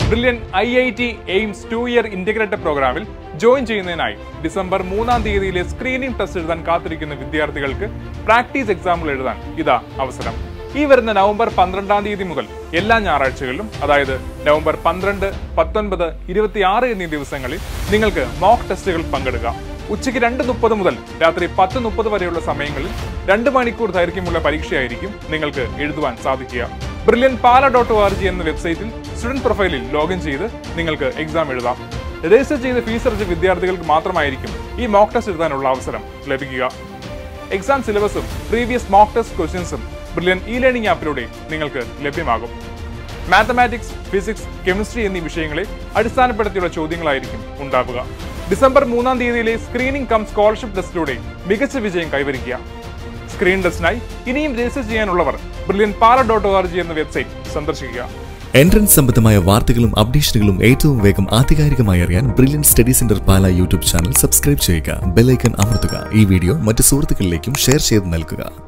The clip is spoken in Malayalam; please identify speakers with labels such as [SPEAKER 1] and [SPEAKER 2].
[SPEAKER 1] brilliant I I T AIIMS two year integrated പ്രോഗ്രാമിൽ ജോയിൻ ചെയ്യുന്നതിനായി ഡിസംബർ മൂന്നാം തീയതിയിലെ സ്ക്രീനിംഗ് ടെസ്റ്റ് എഴുതാൻ കാത്തിരിക്കുന്ന വിദ്യാർത്ഥികൾക്ക് പ്രാക്ടീസ് എക്സാമ്പിൾ എഴുതാൻ ഇതാ അവസരം ഈ വരുന്ന നവംബർ പന്ത്രണ്ടാം തീയതി മുതൽ എല്ലാ ഞായറാഴ്ചകളിലും അതായത് നവംബർ പന്ത്രണ്ട് പത്തൊൻപത് ഇരുപത്തിയാറ് എന്നീ ദിവസങ്ങളിൽ നിങ്ങൾക്ക് മോക്ക് ടെസ്റ്റുകൾ പങ്കെടുക്കാം ഉച്ചയ്ക്ക് രണ്ട് മുപ്പത് മുതൽ രാത്രി പത്ത് മുപ്പത് വരെയുള്ള സമയങ്ങളിൽ രണ്ട് മണിക്കൂർ ദൈർഘ്യമുള്ള പരീക്ഷയായിരിക്കും നിങ്ങൾക്ക് എഴുതുവാൻ സാധിക്കുക Brilliant Pala dot O R G എന്ന വെബ്സൈറ്റിൽ സ്റ്റുഡന്റ് പ്രൊഫൈലിൽ ലോഗിൻ ചെയ്ത് നിങ്ങൾക്ക് എക്സാം എഴുതാം രജിസ്റ്റർ ചെയ്ത ഫീസ് അടച്ച വിദ്യാർത്ഥികൾക്ക് മാത്രമായിരിക്കും ഈ മോക്ക് ടെസ്റ്റ് എഴുതാനുള്ള അവസരം ലഭിക്കുക എക്സാം സിലബസും പ്രീവിയസ് മോക്ക് ടെസ്റ്റ് ക്വസ്റ്റ്യൻസും ബ്രില്യൻ ഇ ലേണിംഗ് ആപ്പിലൂടെ നിങ്ങൾക്ക് ലഭ്യമാകും മാത്തമാറ്റിക്സ് ഫിസിക്സ് കെമിസ്ട്രി എന്നീ വിഷയങ്ങളെ അടിസ്ഥാനപ്പെടുത്തിയുള്ള ചോദ്യങ്ങളായിരിക്കും ഉണ്ടാവുക ഡിസംബർ മൂന്നാം തീയതിയിലെ സ്ക്രീനിംഗ് കം സ്കോളർഷിപ്പ് ടെസ്റ്റിലൂടെ മികച്ച വിജയം കൈവരിക്കുക സ്ക്രീൻ ടെസ്റ്റിനായി ഇനിയും രജിസ്റ്റർ ചെയ്യാനുള്ളവർ Brilliant Pala dot O R G എന്ന വെബ്സൈറ്റ് സന്ദർശിക്കുക
[SPEAKER 2] എൻട്രൻസ് സംബന്ധമായ വാർത്തകളും അപ്ഡേഷനുകളും ഏറ്റവും വേഗം ആധികാരികമായി അറിയാൻ Brilliant study centre Pala YouTube channel subscribe ചെയ്യുക ബെലൈക്കൺ അമർത്തുക ഈ വീഡിയോ മറ്റ് സുഹൃത്തുക്കളിലേക്കും ഷെയർ ചെയ്ത് നൽകുക